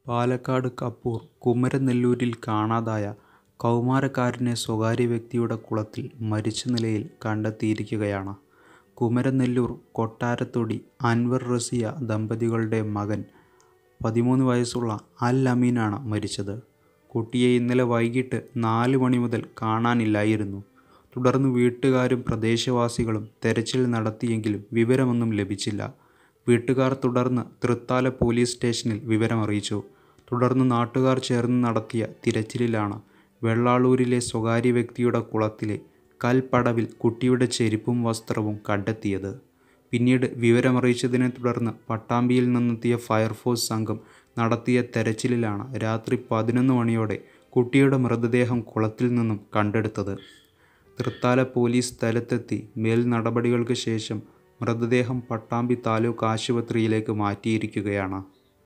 പാലക്കാട് കപ്പൂർ കുമരനെല്ലൂരിൽ കാണാതായ കൗമാരക്കാരനെ സ്വകാര്യ വ്യക്തിയുടെ കുളത്തിൽ മരിച്ച നിലയിൽ കണ്ടെത്തിയിരിക്കുകയാണ്. കുമരനെല്ലൂർ കൊട്ടാരത്തൊടി അൻവർ റസിയ ദമ്പതികളുടെ മകൻ പതിമൂന്ന് വയസ്സുള്ള അൽ അമീനാണ് മരിച്ചത്. കുട്ടിയെ ഇന്നലെ വൈകിട്ട് നാല് മണി മുതൽ കാണാനില്ലായിരുന്നു. തുടർന്ന് വീട്ടുകാരും പ്രദേശവാസികളും തെരച്ചിൽ നടത്തിയെങ്കിലും വിവരമൊന്നും ലഭിച്ചില്ല. വീട്ടുകാർ തുടർന്ന് തൃത്താല പോലീസ് സ്റ്റേഷനിൽ വിവരമറിയിച്ചു. തുടർന്ന് നാട്ടുകാർ ചേർന്ന് നടത്തിയ തിരച്ചിലിലാണ് വെള്ളാളൂരിലെ സ്വകാര്യ വ്യക്തിയുടെ കുളത്തിലെ കൽപ്പടവിൽ കുട്ടിയുടെ ചെരുപ്പും വസ്ത്രവും കണ്ടെത്തിയത്. പിന്നീട് വിവരമറിയിച്ചതിനെ തുടർന്ന് പട്ടാമ്പിയിൽ നിന്നെത്തിയ ഫയർഫോഴ്സ് സംഘം നടത്തിയ തെരച്ചിലിലാണ് രാത്രി പതിനൊന്ന് മണിയോടെ കുട്ടിയുടെ മൃതദേഹം കുളത്തിൽ നിന്നും കണ്ടെടുത്തത്. തൃത്താല പോലീസ് സ്ഥലത്തെത്തി മേൽനടപടികൾക്ക് ശേഷം മൃതദേഹം പട്ടാമ്പി താലൂക്ക് ആശുപത്രിയിലേക്ക് മാറ്റിയിരിക്കുകയാണ്.